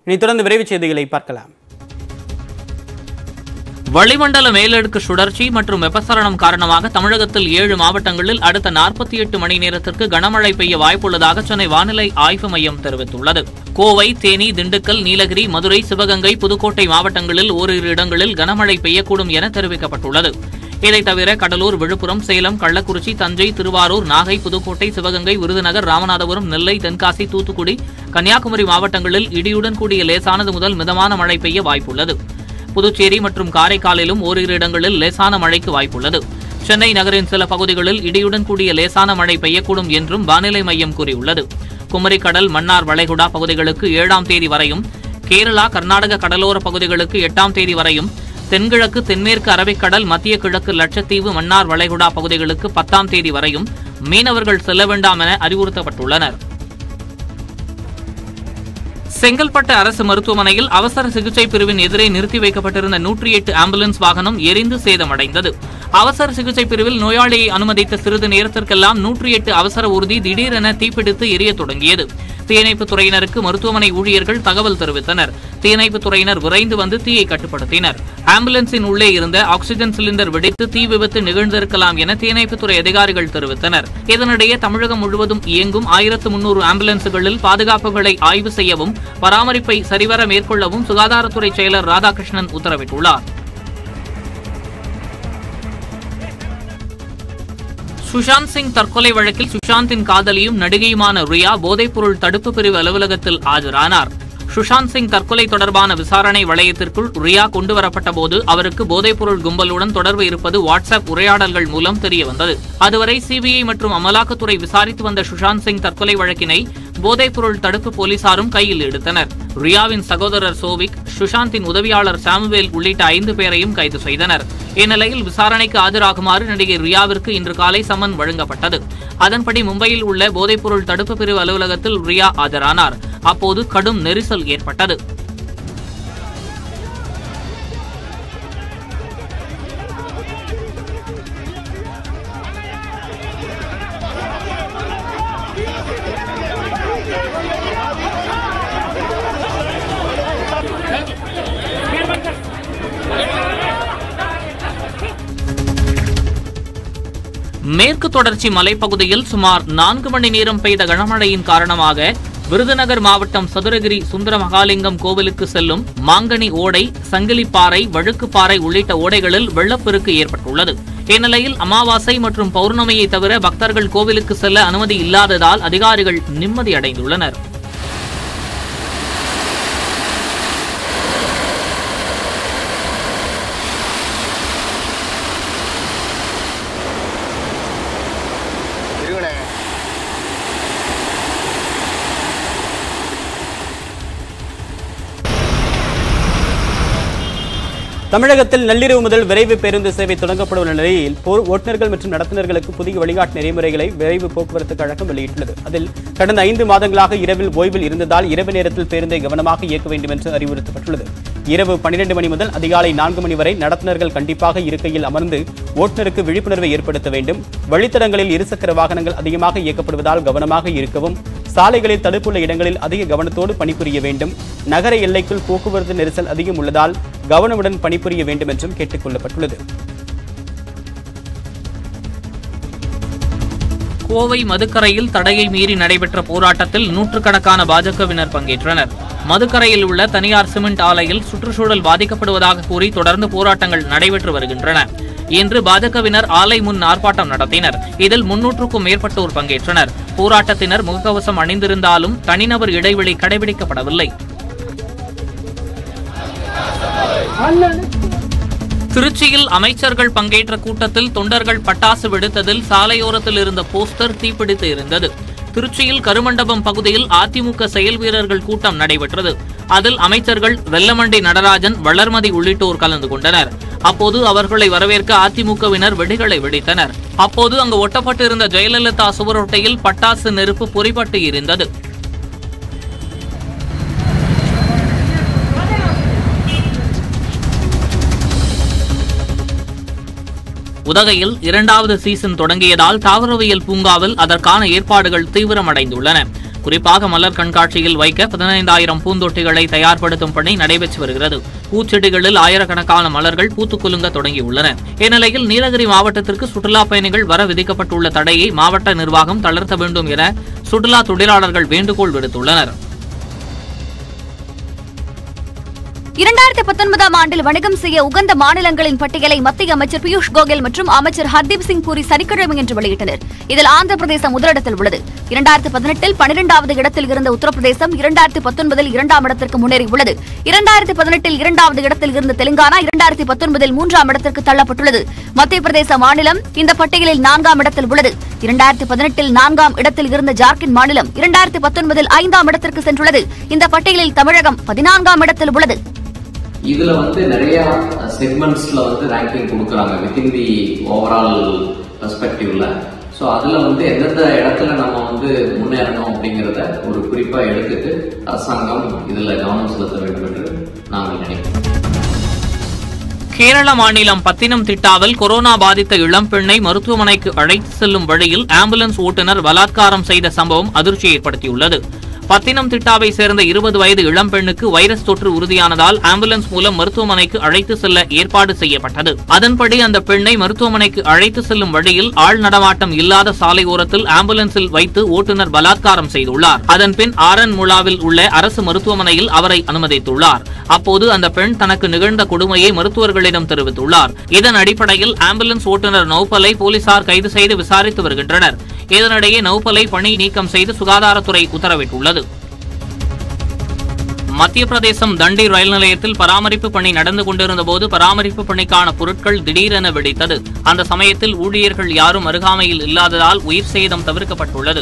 இனி தொடர்ந்து விரைவுச் செய்திகளை பார்க்கலாம் வளிமண்டல மேலடுக்கு சுழற்சி மற்றும் வெப்பசலனம் காரணமாக தமிழகத்தில் ஏழு மாவட்டங்களில் அடுத்த நாற்பத்தி எட்டு மணி நேரத்திற்கு கனமழை பெய்ய வாய்ப்புள்ளதாக சென்னை வானிலை ஆய்வு மையம் தெரிவித்துள்ளது கோவை தேனி திண்டுக்கல் நீலகிரி மதுரை சிவகங்கை புதுக்கோட்டை மாவட்டங்களில் ஓரிரு இடங்களில் கனமழை பெய்யக்கூடும் என தெரிவிக்கப்பட்டுள்ளது இதைத் தவிர கடலூர் விழுப்புரம் சேலம் கள்ளக்குறிச்சி தஞ்சை திருவாரூர் நாகை புதுக்கோட்டை சிவகங்கை விருதுநகர் ராமநாதபுரம் நெல்லை தென்காசி தூத்துக்குடி கன்னியாகுமரி மாவட்டங்களில் இடியுடன் கூடிய லேசானது முதல் மிதமான மழை பெய்ய வாய்ப்புள்ளது புதுச்சேரி மற்றும் காரைக்காலிலும் ஓரிரு இடங்களில் லேசான மழைக்கு வாய்ப்புள்ளது சென்னை நகரின் சில பகுதிகளில் இடியுடன் கூடிய லேசான மழை பெய்யக்கூடும் என்றும் வானிலை மையம் கூறியுள்ளது குமரி கடல் மன்னார் வளைகுடா பகுதிகளுக்கு ஏழாம் தேதி வரையும் கேரளா கர்நாடக கடலோர பகுதிகளுக்கு எட்டாம் தேதி வரையும் தென்கிழக்கு தென்மேற்கு அரபிக்கடல் மத்திய கிழக்கு லட்சத்தீவு மன்னார் வளைகுடா பகுதிகளுக்கு பத்தாம் தேதி வரையும் மீனவர்கள் செல்ல வேண்டாம் என அறிவுறுத்தப்பட்டுள்ளனர் செங்கல்பட்டு அரசு மருத்துவமனையில் அவசர சிகிச்சை பிரிவின் எதிரே நிறுத்தி வைக்கப்பட்டிருந்த நூற்றி எட்டு ஆம்புலன்ஸ் வாகனம் எரிந்து சேதமடைந்தது அவசர சிகிச்சை பிரிவில் நோயாளியை அனுமதித்த சிறிது நேரத்திற்கெல்லாம் நூற்றி எட்டு அவசர ஊர்தி திடீரென தீப்பிடித்து எரியத் தொடங்கியது தீயணைப்புத் துறையினருக்கு மருத்துவமனை ஊழியர்கள் தகவல் தெரிவித்தனர் தீயணைப்புத் துறையினர் விரைந்து வந்து தீயை கட்டுப்படுத்தினர் ஆம்புலன்ஸின் உள்ளே இருந்த ஆக்ஸிஜன் சிலிண்டர் வெடித்து தீ விபத்து நிகழ்ந்திருக்கலாம் என தீயணைப்புத்துறை அதிகாரிகள் தெரிவித்தனர் இதனிடையே தமிழகம் முழுவதும் இயங்கும் ஆயிரத்து முன்னூறு ஆம்புலன்ஸுகளில் பாதுகாப்புகளை ஆய்வு செய்யவும் பராமரிப்பை சரிவர மேற்கொள்ளவும் சுகாதாரத்துறை செயலர் ராதாகிருஷ்ணன் உத்தரவிட்டுள்ளார் சுஷாந்த் சிங் தற்கொலை வழக்கில் சுஷாந்தின் காதலியும் நடிகையுமான ரியா போதைப்பொருள் தடுப்பு பிரிவு அலுவலகத்தில் ஆஜரானார் சுஷாந்த் சிங் தற்கொலை தொடர்பான விசாரணை வளையத்திற்குள் ரியா கொண்டுவரப்பட்ட போது அவருக்கு போதைப்பொருள் கும்பலுடன் தொடர்பு இருப்பது வாட்ஸ்அப் உரையாடல்கள் மூலம் தெரியவந்தது அதுவரை சிபிஐ மற்றும் அமலாக்கத்துறை விசாரித்து வந்த சுஷாந்த் சிங் தற்கொலை வழக்கினை போதைப்பொருள் தடுப்பு போலீசாரும் கையில் எடுத்தனர் ரியாவின் சகோதரர் சோவிக் சுஷாந்தின் உதவியாளர் சாமுவேல் உள்ளிட்ட ஐந்து பேரையும் கைது செய்தனர் இந்நிலையில் விசாரணைக்கு ஆஜராகுமாறு நடிகை ரியாவிற்கு இன்று காலை சம்மன் வழங்கப்பட்டது அதன்படி மும்பையில் உள்ள போதைப்பொருள் தடுப்பு பிரிவு அலுவலகத்தில் ரியா ஆஜரானார் அப்போது கடும் நெரிசல் ஏற்பட்டது மேற்கு தொடர்ச்சி மலைப்பகுதியில் சுமார் நான்கு மணி நேரம் பெய்த கனமழையின் காரணமாக விருதுநகர் மாவட்டம் சதுரகிரி சுந்தர மகாலிங்கம் கோவிலுக்கு செல்லும் மாங்கனி ஓடை சங்கிலிப்பாறை வழுக்குப்பாறை உள்ளிட்ட ஓடைகளில் வெள்ளப்பெருக்கு ஏற்பட்டுள்ளது இந்நிலையில் அமாவாசை மற்றும் பௌர்ணமியை தவிர பக்தர்கள் கோவிலுக்கு செல்ல அனுமதி இல்லாததால் அதிகாரிகள் நிம்மதி அடைந்துள்ளனர் இருங்கண்ணே தமிழகத்தில் நள்ளிரவு முதல் விரைவு பேருந்து சேவை தொடங்கப்பட உள்ள நிலையில் போர் ஓட்டுநர்கள் மற்றும் நடத்துனர்களுக்கு புதிய வழிகாட்டு நெறிமுறைகளை விரைவு போக்குவரத்து கழகம் வெளியிட்டுள்ளது அதில் கடந்த ஐந்து மாதங்களாக இரவில் ஓய்வில் இருந்ததால் இரவு நேரத்தில் பேருந்தை கவனமாக இயக்க வேண்டும் என்று அறிவுறுத்தப்பட்டுள்ளது இரவு பன்னிரண்டு மணி முதல் அதிகாலை நான்கு மணி வரை நடத்துனர்கள் கண்டிப்பாக இருக்கையில் அமர்ந்து ஓட்டுநருக்கு விழிப்புணர்வை ஏற்படுத்த வேண்டும் வழித்தடங்களில் இருசக்கர வாகனங்கள் அதிகமாக இயக்கப்படுவதால் கவனமாக இருக்கவும் சாலைகளில் தடுப்புள்ள இடங்களில் அதிக கவனத்தோடு பணிபுரிய வேண்டும் நகர எல்லைக்குள் போக்குவரத்து நெரிசல் அதிகம் உள்ளதால் கவனமுடன் பணிபுரிய வேண்டும் என்றும் கேட்டுக் கொள்ளப்பட்டுள்ளது கோவை மதுக்கரையில் தடையை மீறி நடைபெற்ற போராட்டத்தில் நூற்றுக்கணக்கான பாஜகவினர் பங்கேற்றனர் மதுக்கரையில் உள்ள தனியார் சிமெண்ட் ஆலையில் சுற்றுச்சூழல் பாதிக்கப்படுவதாக கூறி தொடர்ந்து போராட்டங்கள் நடைபெற்று வருகின்றன இன்று பாஜகவினர் ஆலை முன் ஆர்ப்பாட்டம் நடத்தினர் இதில் முன்னூற்றுக்கும் மேற்பட்டோர் பங்கேற்றனர் போராட்டத்தினர் முகக்கவசம் அணிந்திருந்தாலும் தனிநபர் இடைவெளி கடைபிடிக்கப்படவில்லை திருச்சியில் அமைச்சர்கள் பங்கேற்ற கூட்டத்தில் தொண்டர்கள் பட்டாசு வெடித்ததில் சாலையோரத்தில் இருந்த போஸ்டர் தீப்பிடித்து இருந்தது திருச்சியில் கருமண்டபம் பகுதியில் அதிமுக செயல் வீரர்கள் கூட்டம் நடைபெற்றது அதில் அமைச்சர்கள் வெல்லமண்டி நடராஜன் வளர்மதி உள்ளிட்டோர் கலந்து கொண்டனர் அப்போது அவர்களை வரவேற்க அதிமுகவினர் வெடிகளை வெடித்தனர் அப்போது அங்கு ஒட்டப்பட்டிருந்த ஜெயலலிதா சுவரொட்டையில் பட்டாசு நெருப்பு பொறிபட்டு எரிந்தது உதகையில் இரண்டாவது சீசன் தொடங்கியதால் தாவரவியல் பூங்காவில் அதற்கான ஏற்பாடுகள் தீவிரமடைந்துள்ளன குறிப்பாக மலர் கண்காட்சியில் வைக்க பதினைந்தாயிரம் பூந்தொட்டிகளை தயார்படுத்தும் பணி நடைபெற்று வருகிறது பூச்செடிகளில் ஆயிரக்கணக்கான மலர்கள் பூத்துக் குலுங்க தொடங்கியுள்ளன இந்நிலையில் நீலகிரி மாவட்டத்திற்கு சுற்றுலா பயணிகள் வர விதிக்கப்பட்டுள்ள தடையை மாவட்ட நிர்வாகம் தளர்த்த வேண்டும் என சுற்றுலா தொழிலாளர்கள் வேண்டுகோள் விடுத்துள்ளனர் இரண்டாயிரத்தி பத்தொன்பதாம் ஆண்டில் வணிகம் செய்ய உகந்த மாநிலங்களின் பட்டியலை மத்திய அமைச்சர் பியூஷ் கோயல் மற்றும் அமைச்சர் ஹர்தீப் சிங் பூரி சனிக்கிழமை என்று வெளியிட்டனர் இதில் ஆந்திர பிரதேசம் முதலிடத்தில் உள்ளது இரண்டாயிரத்தி பதினெட்டில் பனிரெண்டாவது இடத்தில் இருந்த உத்தரப்பிரதேசம் இரண்டாயிரத்தி பத்தொன்பதில் இரண்டாம் இடத்திற்கு முன்னேறியுள்ளது இரண்டாயிரத்தி பதினெட்டில் இரண்டாவது இடத்தில் இருந்த தெலுங்கானா இரண்டாயிரத்தி பத்தொன்பதில் மூன்றாம் இடத்திற்கு தள்ளப்பட்டுள்ளது மத்திய பிரதேச மாநிலம் இந்த பட்டியலில் நான்காம் இடத்தில் உள்ளது இரண்டாயிரத்தி பதினெட்டில் நான்காம் இடத்தில் இருந்த ஜார்க்கண்ட் மாநிலம் இரண்டாயிரத்தி பத்தொன்பதில் ஐந்தாம் இடத்திற்கு சென்றுள்ளது இந்த பட்டியலில் தமிழகம் பதினான்காம் இடத்தில் உள்ளது இதுல வந்து நிறைய செக்மெண்ட்ஸ்ல வந்து ரேங்கிங் கொடுக்குறாங்க வித்தின் தி ஓவரால் பெர்ஸ்பெக்டிவ்ல ஸோ அதுல வந்து எந்தெந்த இடத்துல நம்ம வந்து முன்னேறணும் அப்படிங்கிறத ஒரு குறிப்பா எடுத்துட்டு அரசாங்கம் இதுல கவனம் செலுத்த வேண்டும் என்று நாங்கள் நினைக்கிறோம் கேரள மாநிலம் பத்தினம்திட்டாவில் கொரோனா பாதித்த இளம்பெண்ணை மருத்துவமனைக்கு அழைத்து செல்லும் வழியில் ஆம்புலன்ஸ் ஓட்டுநர் பலாத்காரம் செய்த சம்பவம் அதிர்ச்சி ஏற்படுத்தியுள்ளது பத்தினம்திட்டாவை சேர்ந்த இருபது வயது இளம்பெண்ணுக்கு வைரஸ் தொற்று உறுதியானதால் ஆம்புலன்ஸ் மூலம் மருத்துவமனைக்கு அழைத்து செல்ல ஏற்பாடு செய்யப்பட்டது அதன்படி அந்த பெண்ணை மருத்துவமனைக்கு அழைத்து செல்லும் வழியில் ஆள் நடமாட்டம் இல்லாத சாலை ஓரத்தில் ஆம்புலன்ஸில் வைத்து ஓட்டுநர் பலாத்காரம் செய்துள்ளார் அதன் பின் ஆரன் முலாவில் உள்ள அரசு மருத்துவமனையில் அவரை அனுமதித்துள்ளார் அப்போது அந்த பெண் தனக்கு நிகழ்ந்த கொடுமையை மருத்துவர்களிடம் தெரிவித்துள்ளார் இதன் அடிப்படையில் ஆம்புலன்ஸ் ஓட்டுநர் நௌபலை போலீசார் கைது செய்து விசாரித்து வருகின்றனர் இதனிடையே நௌபலை பணி நீக்கம் செய்து சுகாதாரத்துறை உத்தரவிட்டுள்ளது மத்திய பிரதேசம் தண்டி ரயில் நிலையத்தில் பராமரிப்பு பணி நடந்து கொண்டிருந்த போது பராமரிப்பு பணிக்கான பொருட்கள் திடீரென வெடித்தது அந்த சமயத்தில் ஊழியர்கள் யாரும் அருகாமையில் இல்லாததால் உயிர் சேதம் தவிர்க்கப்பட்டுள்ளது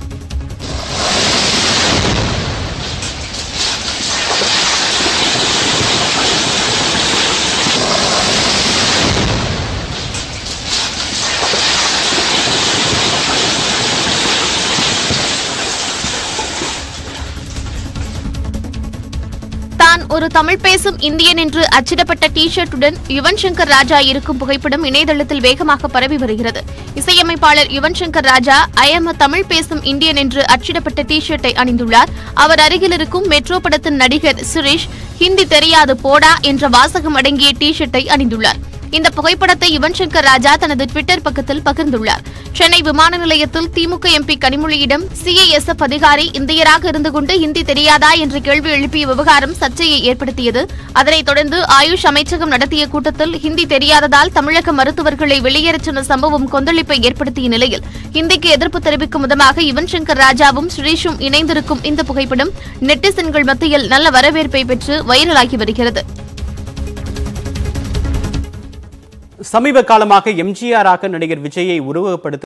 தான் ஒரு தமிழ் பேசும் இந்தியன் என்று அச்சிடப்பட்ட டி ஷர்ட்டுடன் யுவன் சங்கர் ராஜா இருக்கும் புகைப்படம் இணையதளத்தில் வேகமாக பரவி வருகிறது இசையமைப்பாளர் யுவன் சங்கர் ராஜா ஐ எம் தமிழ் பேசும் இந்தியன் என்று அச்சிடப்பட்ட டி ஷர்ட்டை அணிந்துள்ளார் அவர் அருகில் இருக்கும் மெட்ரோ படத்தின் நடிகர் சுரேஷ் ஹிந்தி தெரியாது போடா என்ற வாசகம் அடங்கிய டி ஷர்ட்டை அணிந்துள்ளார் இந்த புகைப்படத்தை யுவன் சங்கர் ராஜா தனது ட்விட்டர் பக்கத்தில் பகிர்ந்துள்ளார் சென்னை விமான நிலையத்தில் திமுக எம்பி கனிமொழியிடம் சிஐஎஸ்எஃப் அதிகாரி இந்தியராக இருந்து கொண்டு ஹிந்தி தெரியாதா என்ற கேள்வி எழுப்பிய விவகாரம் சர்ச்சையை ஏற்படுத்தியது அதனைத் தொடர்ந்து ஆயுஷ் அமைச்சகம் நடத்திய கூட்டத்தில் ஹிந்தி தெரியாததால் தமிழக மருத்துவர்களை வெளியேறச் சொன்ன சம்பவம் கொந்தளிப்பை ஏற்படுத்திய நிலையில் ஹிந்திக்கு எதிர்ப்பு தெரிவிக்கும் விதமாக யுவன் சங்கர் ராஜாவும் சுரேஷும் இணைந்திருக்கும் இந்த புகைப்படம் நெட்டிசன்கள் மத்தியில் நல்ல வரவேற்பை பெற்று வைரலாகி வருகிறது சமீப காலமாக எம்ஜிஆராக நடிகர் விஜயை உருவகப்படுத்த